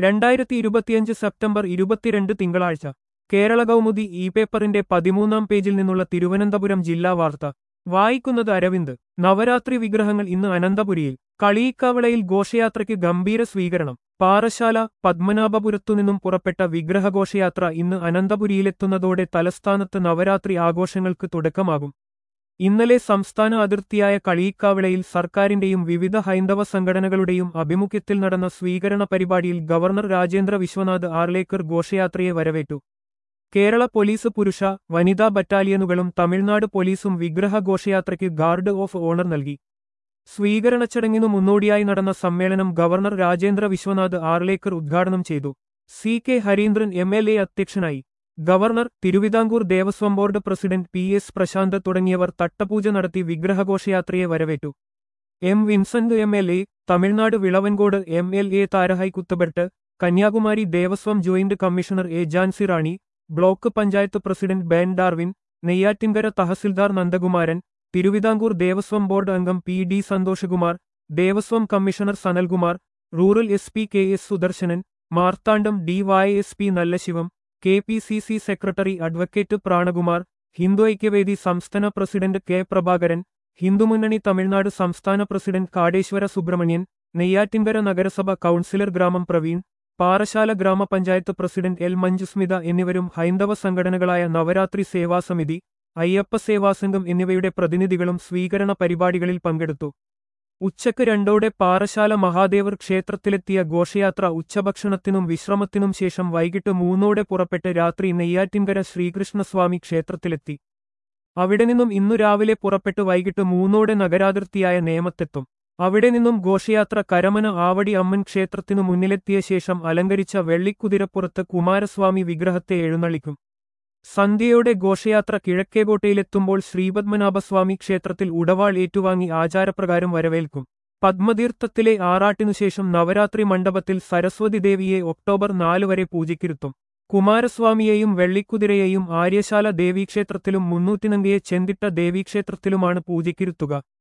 രണ്ടായിരത്തി ഇരുപത്തിയഞ്ച് സെപ്റ്റംബർ ഇരുപത്തിരണ്ട് തിങ്കളാഴ്ച കേരള കൗമുദി ഇ പേപ്പറിന്റെ പതിമൂന്നാം പേജിൽ നിന്നുള്ള തിരുവനന്തപുരം ജില്ലാ വാർത്ത വായിക്കുന്നത് അരവിന്ദ് നവരാത്രി വിഗ്രഹങ്ങൾ ഇന്ന് അനന്തപുരിയിൽ കളിയിക്കാവിളയിൽ ഘോഷയാത്രയ്ക്ക് ഗംഭീര സ്വീകരണം പാറശാല പത്മനാഭപുരത്തുനിന്നും പുറപ്പെട്ട വിഗ്രഹഘോഷയാത്ര ഇന്ന് അനന്തപുരിയിലെത്തുന്നതോടെ തലസ്ഥാനത്ത് നവരാത്രി ആഘോഷങ്ങൾക്ക് തുടക്കമാകും ഇന്നലെ സംസ്ഥാന അതിർത്തിയായ കളിയിക്കാവിളയിൽ സർക്കാരിന്റെയും വിവിധ ഹൈന്ദവ സംഘടനകളുടെയും ആഭിമുഖ്യത്തിൽ നടന്ന സ്വീകരണ പരിപാടിയിൽ ഗവർണർ രാജേന്ദ്ര വിശ്വനാഥ് ആർലേക്കർ ഘോഷയാത്രയെ വരവേറ്റു കേരള പോലീസ് പുരുഷ വനിതാ ബറ്റാലിയനുകളും തമിഴ്നാട് പോലീസും വിഗ്രഹ ഘോഷയാത്രയ്ക്ക് ഗാർഡ് ഓഫ് ഓണർ നൽകി സ്വീകരണ ചടങ്ങിനു മുന്നോടിയായി നടന്ന സമ്മേളനം ഗവർണർ രാജേന്ദ്ര വിശ്വനാഥ് ആർലേക്കർ ഉദ്ഘാടനം ചെയ്തു C K Hareendran M L A അധ്യക്ഷനായി governor Travancore Devaswom board president P S Prasanth തുടങ്ങിയവർ തട്ടപൂജ നടത്തി വിഗ്രഹഘോഷയാത്രയെ വരവേറ്റു M Vincent M L A Tamil Nadu Vilavancode M L A Tharahai Cuthbert Kanyakumari Devaswom joint commissioner A Jhansi Rani block panchayat president Ben Darwin Neyyattinkara tahsildar Nandakumaran Travancore Devaswom board അംഗം P D Santhoshkumar Devaswom commissioner Sanalkumar rural S P K S Sudarsanan Marthandam D Y S P Nallasivam K P C C secretary advocate Pranakumar Hindu Aikyavedi സംസ്ഥാന president K Prabhakaran Hindu Munnani Tamil Nadu സംസ്ഥാന president കാടേശ്വര Subramanian Neyyattinkara നഗരസഭ councillor ഗ്രാമം പ്രവീൺ പാറശാല ഗ്രാമപഞ്ചായത്ത് president L Manjusmitha എന്നിവരും ഹൈന്ദവ സംഘടനകളായ നവരാത്രി സേവാസമിതി അയ്യപ്പ സേവാസംഘം എന്നിവയുടെ പ്രതിനിധികളും സ്വീകരണ പരിപാടികളിൽ പങ്കെടുത്തു ഉച്ചക്ക് രണ്ടോടെ പാറശാല മഹാദേവർ ക്ഷേത്രത്തിലെത്തിയ ഘോഷയാത്ര ഉച്ചഭക്ഷണത്തിനും വിശ്രമത്തിനും ശേഷം വൈകിട്ട് മൂന്നോടെ പുറപ്പെട്ട് രാത്രി നെയ്യാറ്റിൻകര ശ്രീകൃഷ്ണസ്വാമി ക്ഷേത്രത്തിലെത്തി അവിടെ നിന്നും ഇന്നു രാവിലെ പുറപ്പെട്ട് വൈകിട്ട് മൂന്നോടെ നഗരാതിർത്തിയായ നേമത്തെത്തും അവിടെ നിന്നും ഘോഷയാത്ര കരമന ആവടി അമ്മൻ ക്ഷേത്രത്തിനു മുന്നിലെത്തിയ ശേഷം അലങ്കരിച്ച വെള്ളിക്കുതിരപ്പുറത്ത് കുമാരസ്വാമി വിഗ്രഹത്തെ എഴുന്നള്ളിക്കും സന്ധ്യയോടെ ഘോഷയാത്ര കിഴക്കേകോട്ടയിലെത്തുമ്പോൾ ശ്രീപത്മനാഭസ്വാമി ക്ഷേത്രത്തിൽ ഉടവാൾ ഏറ്റുവാങ്ങി ആചാരപ്രകാരം വരവേൽക്കും പത്മതീർത്ഥത്തിലെ ആറാട്ടിനുശേഷം നവരാത്രി മണ്ഡപത്തിൽ സരസ്വതി ദേവിയെ ഒക്ടോബർ നാല് വരെ പൂജിക്കിരുത്തും കുമാരസ്വാമിയെയും വെള്ളിക്കുതിരയെയും ആര്യശാല ദേവീക്ഷേത്രത്തിലും മുന്നൂറ്റിനങ്കയെ ചെന്തിട്ട ദേവീക്ഷേത്രത്തിലുമാണ് പൂജിക്കിരുത്തുക